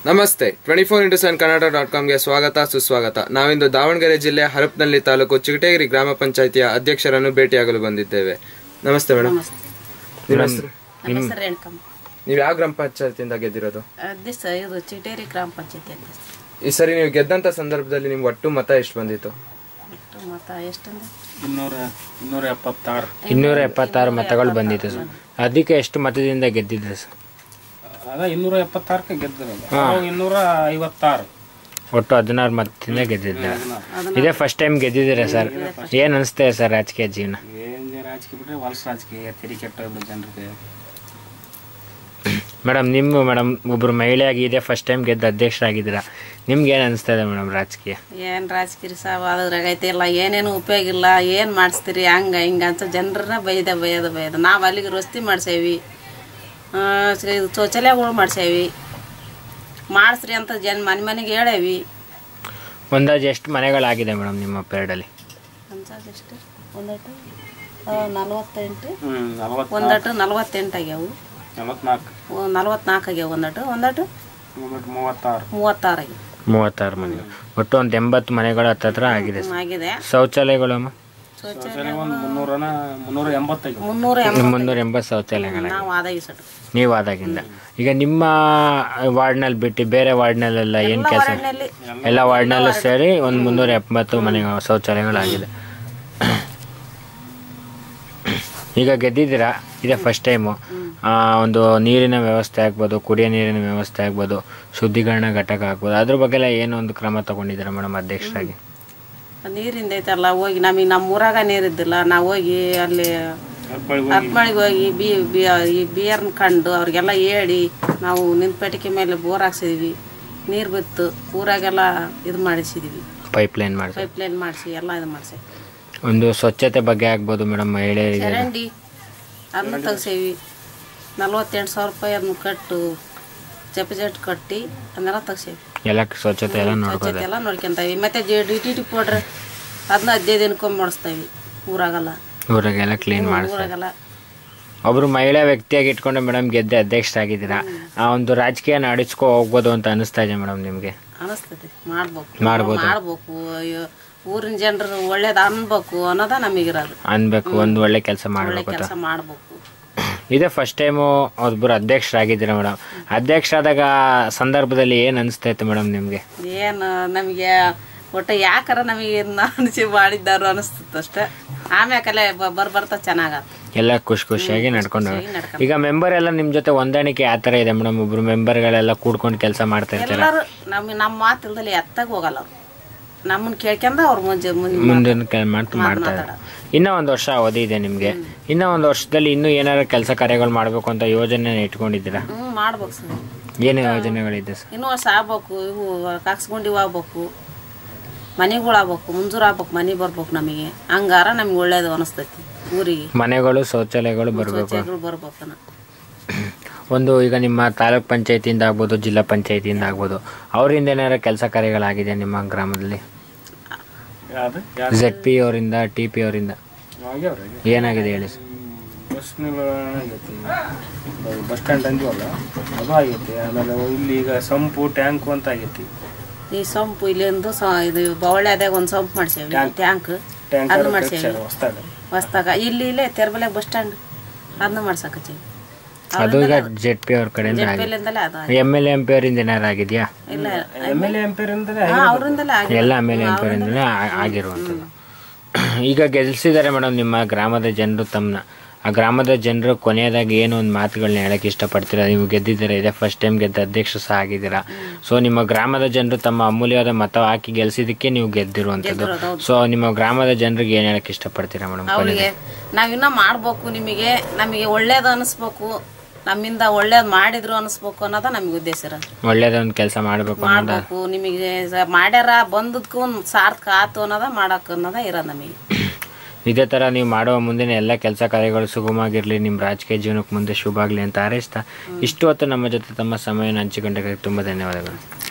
ನಮಸ್ತೆ twenty four into seven Kannada dot ಕಾಮ್ಗೆ ಸ್ವಾಗತ ಸುಸ್ವಾಗತ ನಾವಿಂದು ದಾವಣಗೆರೆ ಜಿಲ್ಲೆ ಹರಪನಹಳ್ಳಿ ತಾಲೂಕು ಚಿಗಟೇಗಿರಿ ಗ್ರಾಮ ಪಂಚಾಯಿತಿಯ ಅಧ್ಯಕ್ಷರನ್ನು ಭೇಟಿಯಾಗಲು ಬಂದಿದ್ದೇವೆ ನಮಸ್ತೆ ಮೇಡಮ್ ನಮಸ್ತೆ ನಿಮ್ಮ ಹೆಸರು ನನ್ನ ಹೆಸರು ರೇಣುಕಮ್ಮ ನೀವು ಯಾವ ಗ್ರಾಮ ಪಂಚಾಯತಿಯಿಂದ ಗೆದ್ದಿರೋದು ಅಧ್ಯಕ್ಷ ಇದು ಚಿಟೇರಿ ಗ್ರಾಮ ಪಂಚಾಯತಿ ಅಧ್ಯಕ್ಷ ಈ ಸರಿ ನೀವು ಗೆದ್ದಂತ ಸಂದರ್ಭದಲ್ಲಿ ನಿಮ್ಗೆ ಒಟ್ಟು ಮತ ಎಷ್ಟು ಬಂದಿತ್ತು ಎಷ್ಟು ಮತ ಎಷ್ಟಂದ್ರೆ ಇನ್ನೂರ ಇನ್ನೂರ ಎಪ್ಪತ್ತಾರು ಇನ್ನೂರ ಎಪ್ಪತ್ತಾರು ಮತಗಳು ಬಂದಿತ್ತು ಸರ್ ಅದಕ್ಕೆ ಎಷ್ಟು ಮತದಿಂದ ಗೆದ್ದಿದ್ರು ಸರ್ ಅದ ಇನ್ನೂರ ಎಪ್ಪತ್ತಾರಕ್ಕೆ ಗೆದ್ದಿರೋದು ಅವಾಗ ಇನ್ನೂರ ಐವತ್ತಾರು ಒಟ್ಟು ಹದಿನಾರು ಮತದಿಂದ ಗೆದ್ದಿದ್ದ ಇದೇ ಫಸ್ಟ್ ಟೈಮ್ ಗೆದ್ದಿದ್ದೀರಾ ಸರ್ ಏನು ಅನಿಸ್ತಾ ಸರ್ ರಾಜಕೀಯ ಜೀವನ ಏನ್ ರಾಜಕೀಯ ಬಿಟ್ರೆ ಹೊಲಸ ರಾಜಕೀಯ ತೆರಿ ಕೆಟ್ಟ ಜನರಿಗೆ ಮೇಡಮ್ ನಿಮ್ಮ ಮೇಡಮ್ ಒಬ್ಬರು ಮಹಿಳೆಯಾಗಿ ಇದೇ ಫಸ್ಟ್ ಟೈಮ್ ಗೆದ್ದ ಅಧ್ಯಕ್ಷರಾಗಿದ್ದೀರಾ ನಿಮ್ಗೆ ಏನು ಅನಿಸ್ತಾ ಇದೆ ಮೇಡಮ್ ರಾಜಕೀಯ ಏನು ರಾಜಕೀಯ ಸಾವು ಅದ್ರಾಗ ಐತೆ ಇಲ್ಲ ಏನೇನು ಉಪಯೋಗ ಇಲ್ಲ ಏನು ಮಾಡಿಸ್ತೀರಿ ಹಂಗೆ ಹಿಂಗೆ ಅಂತ ಜನರನ್ನ ಬೈದ ಬೈಯೋದು ಬೈಯೋದು ನಾವು ಅಲ್ಲಿಗೆ ರಸ್ತೆ ಮಾಡ್ಸೇವಿ ಆ, ಸ- ಇದು ಶೌಚಾಲಯಗಳು ಮಾಡ್ಸೇವಿ ಮಾಡಿಸ್ರಿ ಅಂತ ಜನ ಮನೆ ಮನೆಗೆ ಹೇಳೇವಿ ಒಂದಾಜು ಎಷ್ಟು ಮನೆಗಳಾಗಿದೆ ಮೇಡಮ್ ನಿಮ್ಮ ಪೇರಡಲ್ಲಿ ಅಂದಾಜು ಎಷ್ಟು ಒಂದಟ್ಟು ಆ, ನಲವತ್ತೆಂಟು ಹ್ಮ್ ನಲವತ್ ಒಂದಟ್ಟು ನಲವತ್ತೆಂಟು ಆಗ್ಯಾವು ನಲವತ್ನಾಲ್ಕು ಒ- ನಲವತ್ನಾಲ್ಕು ಆಗ್ಯಾವ ಒಂದಟ್ಟು ಒಂದಟ್ಟು ಒಂಬತ್ತು ಮೂವತ್ತಾರು ಮೂವತ್ತಾರು ಆಗ್ಯಾವ ಮೂವತ್ತಾರು ಮನೆ ಒಟ್ಟು ಒಂದು ಎಂಬತ್ತು ಮನೆಗಳು ಹತ್ತತ್ರ ಆಗಿದೆ ಸರ್ ಆಗಿದೆ ಶೌಚಾಲಯಗಳು ಅಮ್ಮ ಶೌಚಾಲಯ ಒಂದು ಮುನ್ನೂರನ ಮುನ್ನೂರ ಎಂಬತ್ತೈದು ಮುನ್ನೂರ ಎಂಬತ್ತು ಮುನ್ನೂರ ಎಂಬತ್ತು ಶೌಚಾಲಯಗಳ ನಾವು ಆದಾಯ ಸಟ್ ನೀವು ಆದಾಗಿಂದ ಈಗ ನಿಮ್ಮ ವಾರ್ಡ್ನಲ್ಲಿ ಬಿಟ್ಟು ಬೇರೆ ವಾರ್ಡ್ನಲ್ಲೆಲ್ಲ ಏನು ಕೆಲಸ ವಾರ್ಡ್ನಲ್ಲಿ ಎಲ್ಲ ವಾರ್ಡ್ನಲ್ಲೂ ಸೇರಿ ಒಂದು ಮುನ್ನೂರ ಎಪ್ಪತ್ತು ಮನೆ ಶೌಚಾಲಯಗಳಾಗಿದೆ ಈಗ ಗೆದ್ದಿದ್ದೀರಾ ಇದೇ ಫಸ್ಟ್ ಟೈಮು ಒಂದು ನೀರಿನ ವ್ಯವಸ್ಥೆ ಆಗ್ಬೋದು ಕುಡಿಯೋ ನೀರಿನ ವ್ಯವಸ್ಥೆ ಆಗ್ಬೋದು ಶುದ್ಧೀಕರಣ ಘಟಕ ಆಗ್ಬೋದು ಅದ್ರ ಬಗ್ಗೆ ಎಲ್ಲ ಏನೋ ಒಂದು ಕ್ರಮ ತಗೊಂಡಿದ್ದೀರಾ ಮೇಡಮ್ ಅಧ್ಯಕ್ಷರಾಗಿ ನೀರಿಂದ ಐತಲ್ಲ ಹೋಗಿ ನಮಗೆ ನಮ್ಮ ಊರಾಗ ನೀರಿದ್ದಿಲ್ಲ ನಾವು ಹೋಗಿ ಅಲ್ಲಿ ಹತ್ಮಳಿಗೆ ಹೋಗಿ ಬಿ ಬಿ ಈ ಬಿಯರ್ನ ಕಂಡು ಅವ್ರಿಗೆಲ್ಲ ಹೇಳಿ ನಾವು ನಿಂತ್ಪೇಟಿಕೆ ಮೇಲೆ ಬೋರ್ ಹಾಕ್ಸಿದ್ವಿ ನೀರು ಬಿತ್ತು ಊರಾಗೆಲ್ಲ ಇದು ಮಾಡಿಸಿದ್ವಿ ಪೈಪ್ ಲೈನ್ ಮಾಡಿಸಿ ಪೈಪ್ ಲೈನ್ ಮಾಡಿಸಿ ಎಲ್ಲ ಇದು ಮಾಡಿಸಿ ಒಂದು ಸ್ವಚ್ಛತೆ ಬಗ್ಗೆ ಆಗ್ಬೋದು ಮೇಡಮ್ ಮಹಿಳೆಯರಿಗೆ ಚರಂಡಿ ಅದನ್ನ ತೆಗ್ಸೇವಿ ನಲ್ವತ್ತೆಂಟು ಸಾವಿರ ರೂಪಾಯಿ ಅದನ್ನ ಕಟ್ಟು ಜಪಜಟ್ ಕಟ್ಟಿ ಅದನ್ನೆಲ್ಲ ತೆಗ್ಸೇವಿ ಎಲ್ಲ ಸ್ವಚ್ಛತೆ ಎಲ್ಲ ನೋಡ್ಕೋದೆ ಸ್ವಚ್ಛತೆ ಎಲ್ಲ ನೋಡ್ಕೊಂತೀವಿ ಮತ್ತೆ J D T T powder ಅದನ್ನ ಹದಿನೈದು ದಿನಕ್ಕೊಮ್ಮೆ ಮಾಡಿಸ್ತೀವಿ ಊರಾಗೆಲ್ಲ ಊರಾಗೆಲ್ಲ ಕ್ಲೀನ್ ಮಾಡಿ ಊರಾಗೆಲ್ಲ ಒಬ್ರು ಮಹಿಳಾ ವ್ಯಕ್ತಿಯಾಗಿ ಇಟ್ಕೊಂಡು ಮೇಡಮ್ ಗೆದ್ದೆ ಅಧ್ಯಕ್ಷರಾಗಿದ್ದೀರಾ ಆ ಒಂದು ರಾಜಕೀಯ ನಡೆಸ್ಕೊ ಹೋಗ್ಬೋದು ಅಂತ ಅನಿಸ್ತಾ ಇದೆ ಮೇಡಮ್ ನಿಮಗೆ ಅನಿಸ್ತೈತಿ ಮಾಡ್ಬೇಕು ಮಾಡ್ಬೋದು. ಮಾಡ್ಬೇಕು ಅಯ್ಯೋ ಊರಿನ ಜನರು ಒಳ್ಳೇದು ಅನ್ಬೇಕು ಅನ್ನೋದ ನಮಗಿರೋದು ಅನ್ಬೇಕು ಒಂದು ಒಳ್ಳೆ ಕೆಲಸ ಒಳ್ಳೆ ಮಾಡ್ಬೇಕು ಅಂತ ಕೆಲಸ ಮಾಡ್ಬೇಕು ಇದೇ ಫಸ್ಟ್ ಟೈಮು ಒಬ್ಬರು ಅಧ್ಯಕ್ಷರಾಗಿದ್ದೀರಾ ಮೇಡಮ್ ಅಧ್ಯಕ್ಷರಾದಾಗ ಸಂದರ್ಭದಲ್ಲಿ ಏನು ಅನಿಸ್ತಾ ಇತ್ತು ಮೇಡಮ್ ನಿಮಗೆ ಏನು ನಮಗೆ ಒಟ್ಟು ಯಾಕಾರ ನಮಗೆ ಅನಿಸಿ ಮಾಡಿದ್ದಾರು ಅನಿಸ್ತಿತ್ತು ಅಷ್ಟೇ ಆಮ್ಯಾಕಲೆ ಬರ್ ಬರ್ತಾ ಚೆನ್ನಾಗತ್ತ ಎಲ್ಲ ಖುಷಿ ಖುಷಿಯಾಗಿ ನಡ್ಕೊಂಡು ಹೋಗಿ. ಖುಷಿಯಾಗಿ ನಡ್ಕೊಂಡು ಈಗ ಮೆಂಬರ್ ಎಲ್ಲ ನಿಮ್ಮ ಜೊತೆ ಹೊಂದಾಣಿಕೆ ಆ ಥರ ಇದೆ ಮೇಡಮ್ ಒಬ್ರು ಮೆಂಬರ್ಗಳೆಲ್ಲ ಕೂಡ್ಕೊಂಡು ಕೆಲಸ ಮಾಡ್ತಾ ಇರ್ತಾರೆ ಎಲ್ಲರೂ ನಮಗೆ ನಮ್ಮ ಮಾತು ಇಲ್ದಲ್ಲಿ ಎತ್ತಾಗ ಹೋಗಲ್ಲ ಅವ್ರು ನಮ್ಮನ್ನ ಕೇಳ್ಕೊಂಡ ಅವ್ರು ಮುಂಜೆ ಮುಂದೆ ಮುಂದಿನ ಕೆಲ ಮಾಡ್ತಾ ಮಾಡ್ತಾ ಇದ್ದಾರೆ ಇನ್ನೂ ಒಂದು ವರ್ಷ ಅವಧಿ ಇದೆ ನಿಮಗೆ ಇನ್ನೂ ಒಂದು ವರ್ಷದಲ್ಲಿ ಇನ್ನೂ ಏನಾದ್ರು ಕೆಲಸ ಕಾರ್ಯಗಳು ಮಾಡಬೇಕು ಅಂತ ಯೋಜನೆ ಇಟ್ಕೊಂಡಿದ್ದೀರಾ ಹ್ಞೂ ಮಾಡ್ಬೇಕು ಸರ್ ಏನು ಯೋಜನೆಗಳಿದೆ ಸರ್ ಇನ್ನೂ ವರ್ಷ ಆಗ್ಬೇಕು ಇವು ಕಾಕ್ಸ್ಗುಂಡಿ ಆಗ್ಬೇಕು ಮನೆಗಳು ಆಗ್ಬೇಕು ಮುಂಜೂರು ಆಗ್ಬೇಕು ಮನೆ ಬರ್ಬೇಕು ನಮಗೆ ಹಂಗಾರ ನಮ್ಗೆ ಒಳ್ಳೇದು ಅನಿಸ್ತೈತಿ ಊರಿಗೆ ಮನೆಗಳು ಶೌಚಾಲಯಗಳು ಬರಬೇಕು ಶೌಚಾಲಯಗಳು ಬರ್ಬೇಕನ ಒಂದು ಈಗ ನಿಮ್ಮ ತಾಲೂಕ್ ಪಂಚಾಯತಿಯಿಂದ ಆಗ್ಬೋದು ಜಿಲ್ಲಾ ಪಂಚಾಯತಿಯಿಂದ ಆಗ್ಬೋದು ಅವರಿಂದ ಏನಾದ್ರು ಕೆಲಸ ಕಾರ್ಯಗಳಾಗಿದೆ ನಿಮ್ಮ ಗ್ರಾಮದಲ್ಲಿ ಯಾವ್ದು ಝೆಡ್ ಪಿ ಅವರಿಂದ ಟಿ ಪಿ ಅವರಿಂದ ಆಗ್ಯಾವ್ರಿ ಏನಾಗಿದೆ ಹೇಳಿ ಸರ್ ಬಸ್ ನಿಲ್ದಾಣ ಆಗೈತಿ ಬಸ್ ಸ್ಟ್ಯಾಂಡ್ ಅಂದಿವಲ್ಲ ಅದು ಆಗೈತಿ ಆಮೇಲೆ ಇಲ್ಲಿ ಈಗ ಸಂಪು ಟ್ಯಾಂಕು ಅಂತ ಆಗೈತಿ ಈ ಸೊಂಪು ಇಲ್ಲಿಂದು ಸ ಇದು ಬವಳ್ಯಾದಾಗ ಒಂದು ಸೊಂಪು ಮಾಡ್ಸೇವಿ ಟ್ಯಾಂಕ್ ಟ್ಯಾಂಕ್ ಅದನ್ನ ಮಾಡ್ಸೇವಿ ಹೊಸ್ದಾಗ ಹೊಸ್ದಾಗ ಇಲ್ಲಿ ಇಲ್ಲೇ ತೆರ್ಬಲೆ ಬಸ್ ಸ್ಟ್ಯಾಂಡ್ ಅದನ್ನ ಮಾಡ್ಸಕತ್ತೀವಿ ಅದು ಈಗ ಜೆಡ್ ಪಿ ಅವ್ರ ಕಡೆಯಿಂದ ಆಗಿದೆ ಬೆಲ್ಲಿಂದಲೇ ಅದು ಎಮ್ ಎಲ್ ಎಂ ಪಿ ಅವರಿಂದ ಏನಾರು ಆಗಿದೆಯಾ ಇಲ್ಲ ಎಮ್ ಎಲ್ ಎಂ ಪಿರಿಂದಲೇ ಹಾ, ಅವ್ರಿಂದಲೇ ಆಗಿ ಎಲ್ಲ ಎಮ್ ಎಲ್ ಎಂ ಪಿ ಅವರಿಂದಲೇ ಆಗಿರುವಂಥದ್ದು ಈಗ ಗೆಲ್ಸಿದ್ದಾರೆ ಮೇಡಮ್ ನಿಮ್ಮ ಗ್ರಾಮದ ಜನರು ತಮ್ಮನ್ನ ಆ ಗ್ರಾಮದ ಜನರು ಕೊನೆಯದಾಗಿ ಏನು ಒಂದು ಮಾತುಗಳನ್ನ ಹೇಳಕ್ಕೆ ಇಷ್ಟಪಡ್ತೀರಾ ನೀವು ಗೆದ್ದಿದ್ದೀರಾ ಇದೇ ಫಸ್ಟ್ ಟೈಮ್ ಗೆದ್ದ ಅಧ್ಯಕ್ಷ ಸಹ ಆಗಿದ್ದೀರಾ ಸೊ ನಿಮ್ಮ ಗ್ರಾಮದ ಜನರು ತಮ್ಮ ಅಮೂಲ್ಯವಾದ ಮತ ಹಾಕಿ ಗೆಲ್ಸಿದ್ದಕ್ಕೆ ನೀವು ಗೆದ್ದಿರುವಂಥದ್ದು ಸೊ ನಿಮ್ಮ ಗ್ರಾಮದ ಜನರಿಗೆ ಏನು ಹೇಳಕ್ಕೆ ಇಷ್ಟಪಡ್ತೀರಾ ಮೇಡಮ್ ಅವಳಿಗೆ ನಾವಿನ್ನ ಮಾಡ್ಬೇಕು ನಿಮಗೆ ನಮಗೆ ಒಳ್ಳೇದು ಅನಿಸ್ಬೇಕು ನಮ್ಮಿಂದ ಒಳ್ಳೇದು ಮಾಡಿದ್ರು ಅನಿಸ್ಬೇಕು ಅನ್ನೋದ ನಮಗೆ ಉದ್ದೇಶ ಇರೋದು ಒಳ್ಳೇದೊಂದು ಕೆಲಸ ಮಾಡಬೇಕು ಅನ್ನೋದು ಮಾಡ್ಬೇಕು ನಿಮಗೆ ಸ- ಮಾಡ್ಯಾರ ಬಂದದ್ಕು ಒಂದು ಸಾರ್ಥಕ ಆತು ಅನ್ನೋದ ಮಾಡಕ್ ಅನ್ನೋದ ಇರೋದು ನಮಗೆ ಇದೇ ಥರ ನೀವು ಮಾಡುವ ಮುಂದಿನ ಎಲ್ಲ ಕೆಲಸ ಕಾರ್ಯಗಳು ಸುಗಮವಾಗಿರಲಿ ನಿಮ್ಮ ರಾಜಕೀಯ ಜೀವನಕ್ಕೆ ಮುಂದೆ ಶುಭ ಆಗಲಿ ಅಂತ ಹಾರೈಸ್ತಾ ಇಷ್ಟು ಹೊತ್ತು ನಮ್ಮ ಜೊತೆ ತಮ್ಮ ಸಮಯವನ್ನು ಹಂಚಿಕೊಂಡಕ್ಕೆ ತುಂಬ ಧನ್ಯವಾದಗಳು